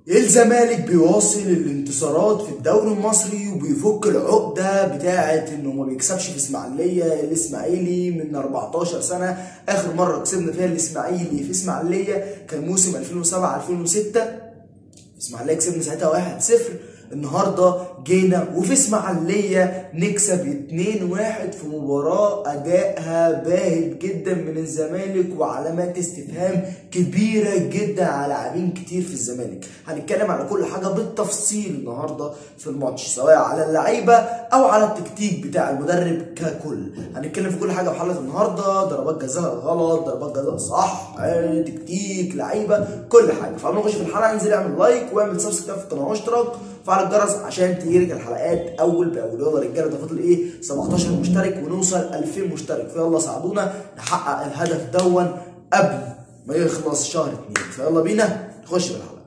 الزمالك بيواصل الانتصارات في الدوري المصري وبيفك العقده بتاعه انه ما بيكسبش في اسماعيليه الاسماعيلي من 14 سنه اخر مره كسبنا فيها الاسماعيلي في اسماعيليه كان موسم 2007 2006 اسماعيليه كسبنا ساعتها 1-0 النهارده جينا وفي اسماعيليه نكسب 2-1 في مباراه ادائها باهت جدا من الزمالك وعلامات استفهام كبيره جدا على لاعبين كتير في الزمالك هنتكلم على كل حاجه بالتفصيل النهارده في الماتش سواء على اللعيبه او على التكتيك بتاع المدرب ككل هنتكلم في كل حاجه في حلقه النهارده ضربات جزاء غلط ضربات جزاء صح تكتيك لعيبه كل حاجه فقبل ما نخش في الحلقه انزل اعمل لايك واعمل سبسكرايب في القناه واشترك وفعل الجرس عشان تجيلك الحلقات اول باول يلا رجاله ده فاضل ايه 17 مشترك ونوصل 2000 مشترك فيلا ساعدونا نحقق الهدف دون قبل ما يخلص شهر اتنين فيلا بينا نخش في الحلقه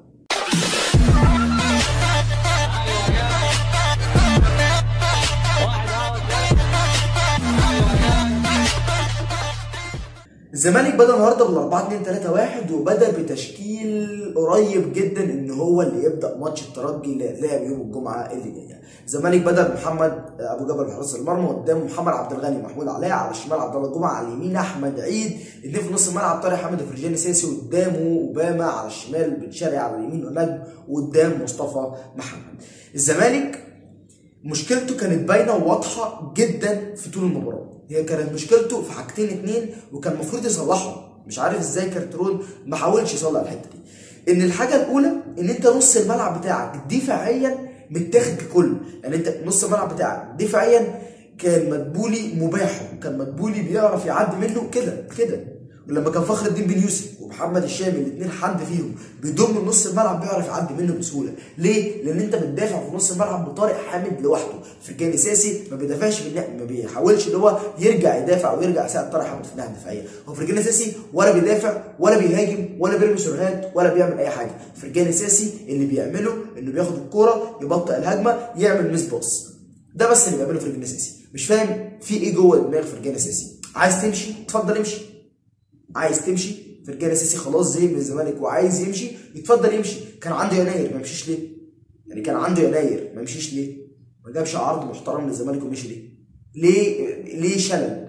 الزمالك بدا النهارده بال 4 2 3 1 وبدا بتشكيل قريب جدا ان هو اللي يبدا ماتش الترجي اللي هيتلعب يوم الجمعه اللي جايه. الزمالك بدا بمحمد ابو جبل في حراس المرمى قدامه محمد عبد الغني ومحمود علاء على الشمال عبد الله جمعه على اليمين احمد عيد اثنين في نص الملعب طارق حامد وفرجاني ساسي قدامه اوباما على الشمال بن شرقي على اليمين ونجم وقدام مصطفى محمد. الزمالك مشكلته كانت باينه وواضحه جدا في طول المباراه. هي كانت مشكلته في حاجتين اتنين وكان المفروض يصلحهم مش عارف ازاي كارترون ما حاولش يصلح الحته دي ان الحاجه الاولى ان انت نص الملعب بتاعك دفاعيا متاخد ككل يعني انت نص الملعب بتاعك دفاعيا كان مدبولي مباح كان مدبولي بيعرف يعدي منه كده كده ولما كان فخر الدين بن يوسف ومحمد الشامي الاثنين حد فيهم بيضم نص الملعب بيعرف يعدي منه بسهوله ليه لان انت بتدافع في نص الملعب بطارق حامد لوحده فرجاني ساسي ما بيدافعش بالنقل ما بيحاولش اللي هو يرجع يدافع ويرجع يساعد طارق حامد في الناحيه الدفاعيه هو فرجاني ساسي ولا بيدافع ولا بيهاجم ولا بيرمي سرعات ولا بيعمل اي حاجه فرجاني ساسي اللي بيعمله انه بياخد الكوره يبطئ الهجمه يعمل ميس باص ده بس اللي بيعمله فرجاني ساسي مش فاهم في ايه جوه دماغ فرجاني ساسي عايز تمشي اتفضل امشي عايز تمشي فرجاني ساسي خلاص زي من الزمالك وعايز يمشي يتفضل يمشي كان عنده يناير ما يمشيش ليه؟ يعني كان عنده يناير ما يمشيش ليه؟ ما جابش عرض محترم للزمالك ومشي ليه؟ ليه ليه شلل؟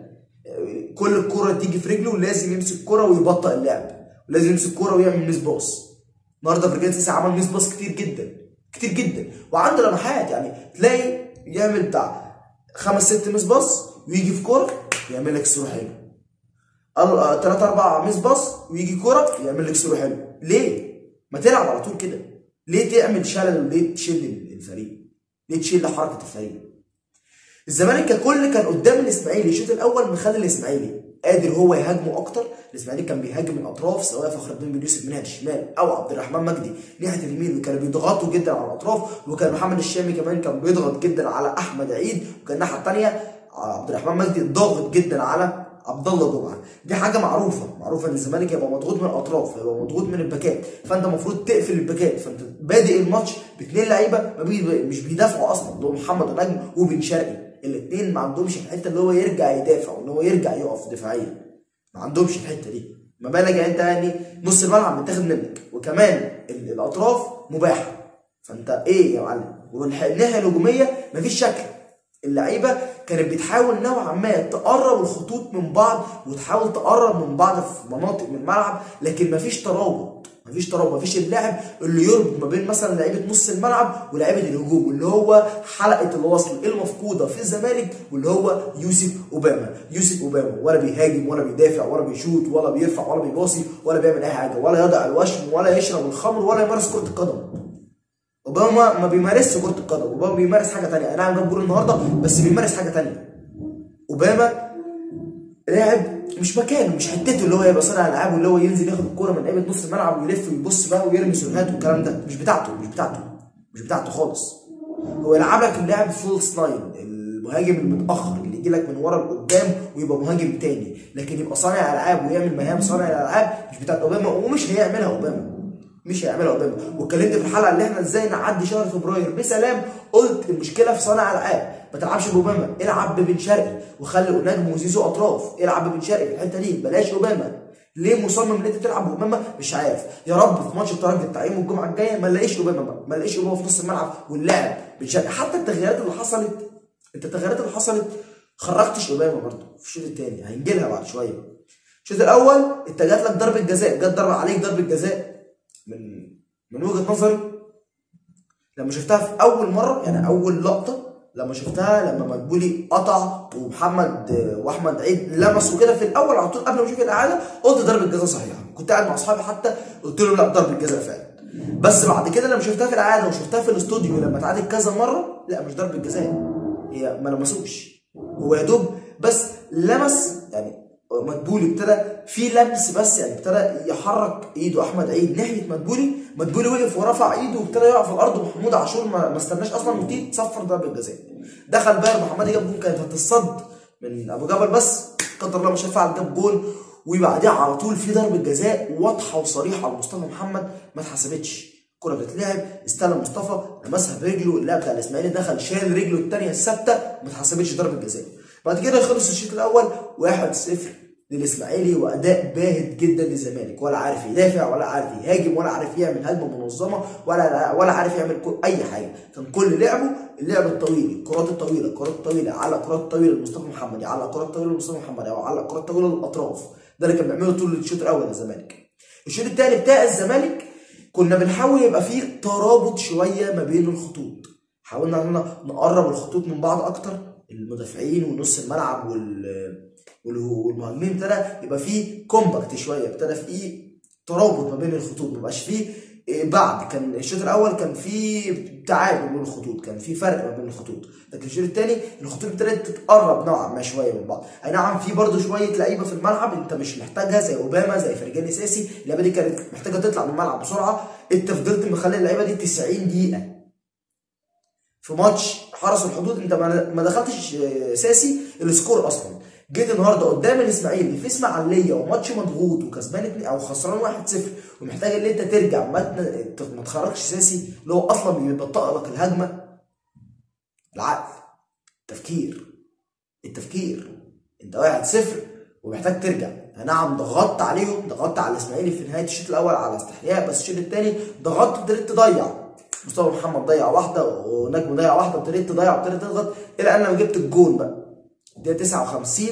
كل الكرة تيجي في رجله لازم يمسك الكرة ويبطئ اللعب ولازم يمسك الكرة ويعمل ميس باص النهارده فرجاني ساسي عمل ميس باص كتير جدا كتير جدا وعنده لمحات يعني تلاقي يعمل بتاع خمس ست ميس باص ويجي في كوره يعمل لك صوره حلوه ثلاثة أربعة ميس باص ويجي كورة يعمل لك صورة حلوة، ليه؟ ما تلعب على طول كده، ليه تعمل شلل وليه تشيل الفريق؟ ليه تشيل حركة الفريق؟ الزمالك ككل كان قدام الإسماعيلي الشوط الأول مخلي الإسماعيلي قادر هو يهاجمه أكتر، الإسماعيلي كان بيهاجم الأطراف سواء فخر الدين بن يوسف من ناحية الشمال أو عبد الرحمن مجدي ناحية اليمين وكانوا بيضغطوا جدا على الأطراف وكان محمد الشامي كمان كان بيضغط جدا على أحمد عيد وكان الناحية الثانية عبد الرحمن مجدي ضاغط جدا على عبد الله جمعه دي حاجه معروفه معروفه ان الزمالك هيبقى مضغوط من الاطراف هيبقى مضغوط من الباكات فانت المفروض تقفل الباكات فانت بادئ الماتش باثنين لعيبه ما بي مش بيدافعوا اصلا اللي هو محمد النجم وبن شرقي الاثنين ما عندهمش الحته اللي هو يرجع يدافع وان هو يرجع يقف دفاعيا ما عندهمش الحته دي ما بالك انت يعني نص الملعب متاخد منك وكمان الاطراف مباحه فانت ايه يا معلم والناحيه الهجوميه مفيش شكل اللعيبه كانت بتحاول نوعا ما تقرب الخطوط من بعض وتحاول تقرب من بعض في مناطق من الملعب لكن مفيش ترابط مفيش ترابط مفيش اللاعب اللي يربط ما بين مثلا لعيبه نص الملعب ولاعيبه الهجوم اللي هو حلقه الوصل المفقوده في الزمالك واللي هو يوسف اوباما يوسف اوباما ولا بيهاجم ولا بيدافع ولا بيشوط ولا بيرفع ولا بيباصي ولا بيعمل اي حاجه ولا يضع الوشم ولا يشرب الخمر ولا يمارس كره القدم اوباما ما بيمارسش كره القدم اوباما بيمارس حاجه ثانيه انا نعم جاب جول النهارده بس بيمارس حاجه ثانيه اوباما لاعب مش مكانه مش حتته اللي هو يبقى صانع العاب واللي هو ينزل ياخد الكوره من لعيبه نص الملعب ويلف ويبص بقى ويرمي سيرفات والكلام ده مش بتاعته مش بتاعته مش بتاعته خالص هو يلعب لك اللاعب فولس ناين المهاجم المتاخر اللي يجي لك من ورا لقدام ويبقى مهاجم تاني لكن يبقى صانع العاب ويعمل مهام صانع الالعاب مش بتاعت اوباما ومش هيعملها اوباما مش هيعملها قدامنا واتكلمت في الحلقه اللي احنا ازاي نعدي شهر فبراير بسلام قلت المشكله في صانع العاب ما تلعبش باوباما العب ببن شرقي وخلي نجم وزيزو اطراف العب ببن شرقي في الحته دي بلاش اوباما ليه مصمم ان انت تلعب اوباما مش عارف يا رب في ماتش الترجي بتاع يوم الجمعه الجايه ما نلاقيش اوباما بقى ما نلاقيش اوباما في نص الملعب واللاعب بتشجع حتى التغييرات اللي حصلت انت التغييرات اللي حصلت خرجتش اوباما برضه في الشوط الثاني هنجي لها بعد شويه الشوط الاول انت جات لك ضربه جزاء جت ضربه عليك ضربه جزاء من من وجهه نظري لما شفتها في اول مره يعني اول لقطه لما شفتها لما مدبولي قطع ومحمد واحمد عيد لمسوا كده في الاول على طول قبل ما اشوف الاعاده قلت ضربه جزاء صحيحه كنت قاعد مع اصحابي حتى قلت لهم لا ضربه جزاء فعلا بس بعد كده لما شفتها في الاعاده وشفتها في الاستوديو لما اتعادت كذا مره لا مش ضربه جزاء هي ما لمسوش هو يا دوب بس لمس يعني مدبولي ابتدى في لمس بس يعني ابتدى يحرك ايده احمد عيد ناحيه مدبولي مدبولي وقف ورفع ايده وابتدى يقع في الارض ومحمود عاشور ما, ما استناش اصلا وتيجي تصفر ضربه جزاء دخل باير محمد جاب جول كانت هتصد من ابو جبل بس قدر الله مش هينفع جاب جول وبعديها على طول في ضربه جزاء واضحه وصريحه على مصطفى محمد ما اتحسبتش الكره بتتلعب استلم مصطفى لمسها برجله اللاعب بتاع الاسماعيلي دخل شال رجله الثانيه الثابته ما اتحسبتش ضربه جزاء بعد كده خلص الشوط الاول 1-0 للاسماعيلي واداء باهت جدا للزمالك ولا عارف يدافع ولا عارف يهاجم ولا عارف يعمل هجمه منظمه ولا ولا عارف يعمل اي حاجه كان كل لعبه اللعب الطويل الكرات الطويله الكرات الطويله على كرات طويله لمصطفى محمد على كرات طويله لمصطفى محمد او على كرات طويله للاطراف ده اللي كان بيعمله طول الشوط الاول للزمالك الشوط الثاني بتاع الزمالك كنا بنحاول يبقى فيه ترابط شويه ما بين الخطوط حاولنا ان نقرب الخطوط من بعض اكتر المدافعين ونص الملعب وال والمهاجمين ابتدى يبقى فيه كومباكت شويه ابتدى فيه ترابط ما بين الخطوط ما بقاش فيه بعد كان الشوط الاول كان في تعادل بين الخطوط كان في فرق ما بين الخطوط لكن الشوط الثاني الخطوط ابتدت تتقرب نوعا ما شويه من بعض اي نعم في برضه شويه لعيبه في الملعب انت مش محتاجها زي اوباما زي فرجاني ساسي اللعيبه دي كانت محتاجه تطلع من الملعب بسرعه انت فضلت مخلي اللعيبه دي 90 دقيقه في ماتش حرس الحدود انت ما دخلتش ساسي السكور اصلا جيت النهارده قدام الاسماعيلي في اسماعيليه وماتش مضغوط وكسبان او خسران 1-0 ومحتاج ان انت ترجع ما ما تخرجش ساسي اللي هو اصلا بيبطئ لك الهجمه العقل التفكير التفكير انت 1-0 ومحتاج ترجع نعم ضغطت عليهم ضغطت على الاسماعيلي في نهايه الشوط الاول على استحياء بس الشوط الثاني ضغطت وابتديت تضيع مصطفى محمد ضيع واحده ونجم ضيع واحده ابتديت تضيع وابتديت تضغط الى ان ما جبت الجون بقى الدقيقه 59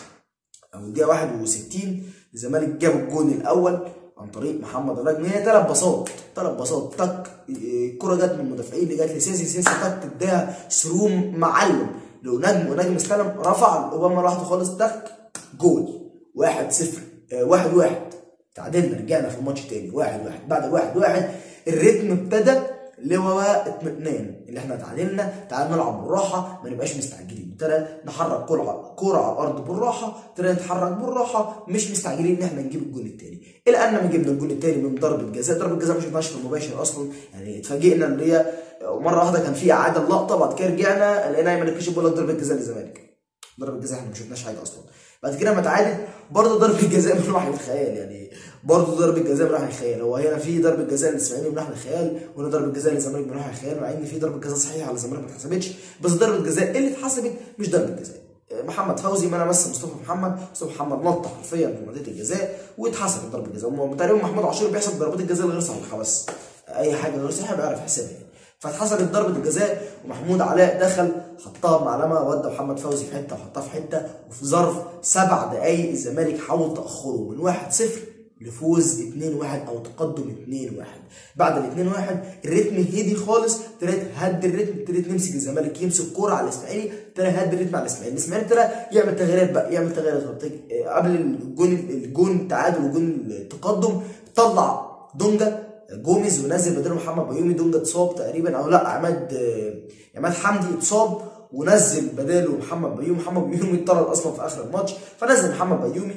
او الدقيقه 61 الزمالك جاب الجون الاول عن طريق محمد النجم هي ثلاث باصات ثلاث باصات تك الكره جت من المدافعين اللي جت لسيسي سيسي تك اداها سروم معلم لو نجم ونجم استلم رفع اوباما لوحده خالص تك جول 1 0 1 1 تعادلنا رجعنا في الماتش تاني 1 1 بعد 1 1 الريتم ابتدى اللي هو اطمئنان اللي احنا تعادلنا تعال نلعب بالراحه ما نبقاش مستعجلين ابتدى نحرك كرة كرة على الارض بالراحه ابتدى نتحرك بالراحه مش مستعجلين ان احنا نجيب الجول الثاني الى ان ما جبنا الجول الثاني من ضربه جزاء ضربه جزاء مش شفناش في المباشر اصلا يعني اتفاجئنا اللي هي مره واحده كان في اعاده اللقطه بعد كده رجعنا لقينا ايمن الكشف بيقول لك ضربه جزاء للزمالك ضربه جزاء احنا ما شفناش حاجه اصلا بعد كده لما اتعادل برضه ضربه جزاء من وحي الخيال يعني برضه ضربه جزاء من وحي الخيال هو هنا في ضربه جزاء للاسماعيلي من وحي الخيال وهنا ضربه جزاء للزمالك من وحي الخيال مع ان في ضربه جزاء صحيحه على الزمالك ما اتحسبتش بس ضربه جزاء اللي اتحسبت مش ضربه جزاء محمد فوزي ما لمس مصطفى محمد مصطفى محمد نط حرفيا في منطقه الجزاء واتحسبت ضربه جزاء تقريبا محمود عاشور بيحسب ضربات الجزاء الغير صحيحه بس اي حاجه غير صحيحه بيعرف يحسبها فاتحسبت ضربه الجزاء ومحمود علاء دخل حطها بمعلمه ودى محمد فوزي في حته وحطها في حته وفي ظرف سبع دقائق الزمالك حاول تاخره من 1-0 لفوز 2-1 او تقدم 2-1 بعد ال 2-1 الريتم هدي خالص ابتديت هد الريتم ابتديت نمسك الزمالك يمسك كوره على الاسماعيلي ابتدى هد الريتم على الاسماعيلي الاسماعيلي ابتدى يعمل تغييرات بقى يعمل تغييرات قبل الجون الجون التعادل وجون التقدم طلع دونجا جوميز ونزل بداله محمد بيومي دونجا اتصاب تقريبا او لا عماد عماد حمدي اتصاب ونزل بداله محمد بيومي محمد بيومي اتطرد اصلا في اخر الماتش فنزل محمد بيومي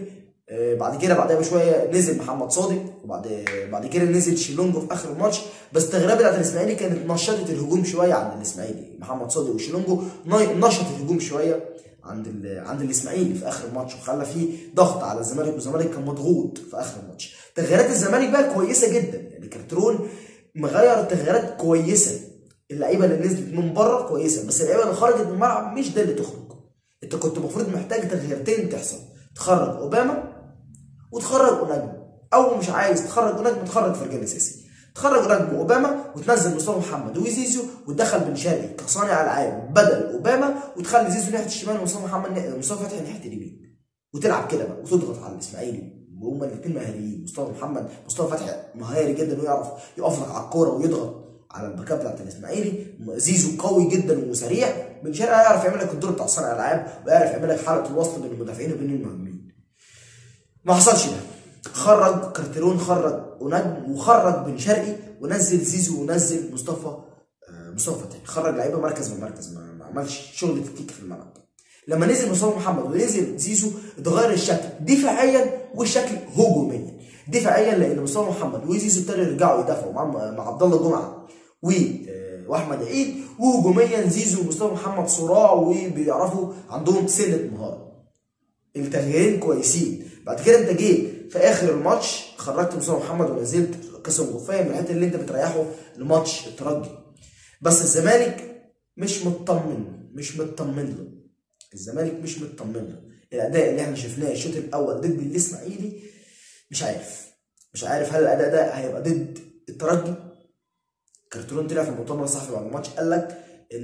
بعد كده بعدها بشويه نزل محمد صادق وبعد بعد كده نزل شيلونجو في اخر الماتش بس التغييرات بتاعت الاسماعيلي كانت نشطت الهجوم شويه عند الاسماعيلي محمد صادق وشيلونجو نشط الهجوم شويه عند عند الاسماعيلي في اخر الماتش وخلى فيه ضغط على الزمالك والزمالك كان مضغوط في اخر الماتش تغييرات الزمالك بقى كويسه جدا يعني كارترون مغير تغييرات كويسه اللعيبه اللي نزلت من بره كويسه بس اللعيبه اللي خرجت من الملعب مش ده اللي تخرج انت كنت المفروض محتاج تغييرتين تحصل تخرج اوباما وتخرج ونجم او مش عايز تخرج ونجم تخرج فرجاني ساسي تخرج نجم اوباما وتنزل مصطفى محمد وزيزو وتدخل بن شرقي كصانع العاب بدل اوباما وتخلي زيزو ناحيه الشمال ومصطفى محمد مصطفى فتحي ناحيه اليمين وتلعب كده بقى وتضغط على الاسماعيلي وهما الاثنين مهاريين مصطفى محمد مصطفى فتحي مهاري جدا ويعرف يقف لك على الكوره ويضغط على الباكات بتاعت الاسماعيلي زيزو قوي جدا وسريع بن شرقي هيعرف يعمل لك الدور بتاع صانع الالعاب ويعرف يعمل لك حلقه الوصل بين المدافعين وبين المهاجمين ما حصلش ده خرج كارتيرون خرج ونجم وخرج بن شرقي ونزل زيزو ونزل مصطفى مصطفى فتحي خرج لعيبه مركز من مركز ما عملش شغل تكتيك في الملعب لما نزل مصطفى محمد ونزل زيزو اتغير الشكل دفاعيا والشكل هجوميا دفاعيا لان مصطفى محمد وزيزو ابتدوا يرجعوا يدافعوا مع مع عبد الله جمعه و واحمد عيد وهجوميا زيزو ومصطفى محمد صراع وبيعرفوا عندهم سنه مهاره التغييرين كويسين بعد كده انت جيت في اخر الماتش خرجت مصطفى محمد ونزلت قسم غفايه من الحته اللي انت بتريحه لماتش الترجي بس الزمالك مش مطمن مش مطمن له الزمالك مش مطمن له الاداء اللي احنا شفناه الشوط الاول ضد الاسماعيلي مش عارف مش عارف هل الاداء ده هيبقى ضد الترجي كارتون طلع في المؤتمر الصحفي بعد الماتش قال لك ان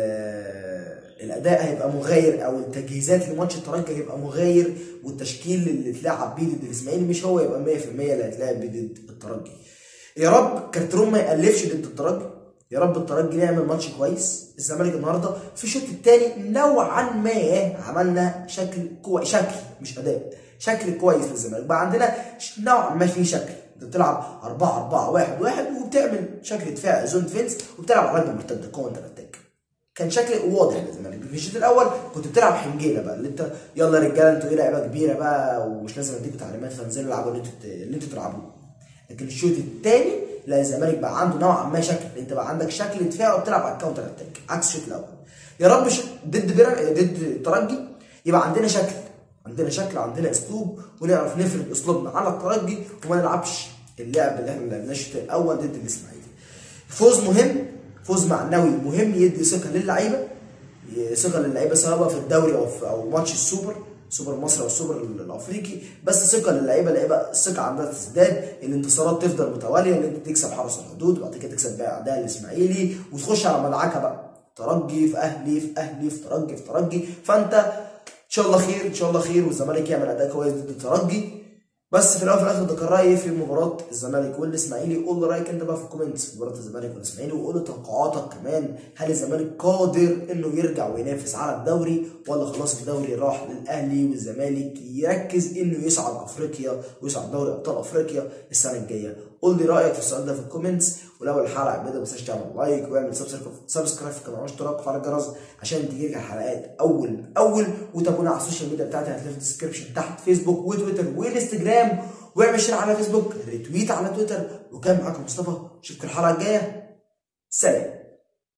الاداء هيبقى مغاير او التجهيزات لماتش الترجي هيبقى مغاير والتشكيل اللي اتلعب بيه ضد الاسماعيلي مش هو يبقى 100% اللي هيتلعب بيه ضد الترجي يا رب كارترون ما يألفش ضد الترجي يا رب الترجي يعمل ماتش كويس الزمالك النهارده في الشوط الثاني نوعا ما عملنا شكل كويس شكل مش اداء شكل كويس للزمالك بقى عندنا نوعا ما في شكل انت بتلعب 4 4 1 1 وبتعمل شكل دفاع زون ديفنس وبتلعب على رجل مرتده كونتر اتاك كان شكل واضح للزمالك في الشوط الاول كنت بتلعب حنجيله بقى اللي انت يلا يا رجاله انتوا ايه لعيبه كبيره بقى ومش لازم اديكم تعليمات فانزلوا العبوا اللي انتوا اللي انتوا تلعبوه لكن الشوط الثاني لا الزمالك بقى عنده نوعا ما شكل انت بقى عندك شكل دفاع وبتلعب على الكاونتر اتاك عكس الشوط الاول يا رب ضد بيرا ضد الترجي يبقى عندنا شكل عندنا شكل عندنا اسلوب ونعرف نفرد اسلوبنا على الترجي وما نلعبش اللعب اللي احنا لعبناه الشوط الاول ضد الاسماعيلي فوز مهم فوز معنوي مهم يدي ثقه للعيبه ثقه للعيبه سواء في الدوري او في او ماتش السوبر سوبر مصر او السوبر الافريقي بس ثقه للعيبه اللعيبه الثقه عندها تزداد الانتصارات تفضل متواليه ان انت تكسب حرس الحدود وبعد كده تكسب بقى اعداء الاسماعيلي وتخش على مدعكه بقى ترجي في اهلي في اهلي في ترجي في ترجي فانت ان شاء الله خير ان شاء الله خير والزمالك يعمل اداء كويس ضد الترجي بس في الاول وفي الاخر ده كان رايي في مباراه الزمالك والاسماعيلي قول لي رايك انت بقى في الكومنتس في مباراه الزمالك والاسماعيلي وقول لي توقعاتك كمان هل الزمالك قادر انه يرجع وينافس على الدوري ولا خلاص الدوري راح للاهلي والزمالك يركز انه يصعد افريقيا ويصعد دوري ابطال افريقيا السنه الجايه قول لي رايك في السؤال ده في الكومنتس ولو الحلقه عجبتك ما تنساش تعمل لايك واعمل سبسكرايب في القناه واشتراك وفعل الجرس عشان تجيلك الحلقات اول باول وتابعونا على السوشيال ميديا بتاعتي هتلاقي في الديسكربشن تحت فيسبوك وتويتر وانستجرام واعمل شير على فيسبوك ريتويت على تويتر وكان معاكم مصطفى اشوفكم الحلقه الجايه سلام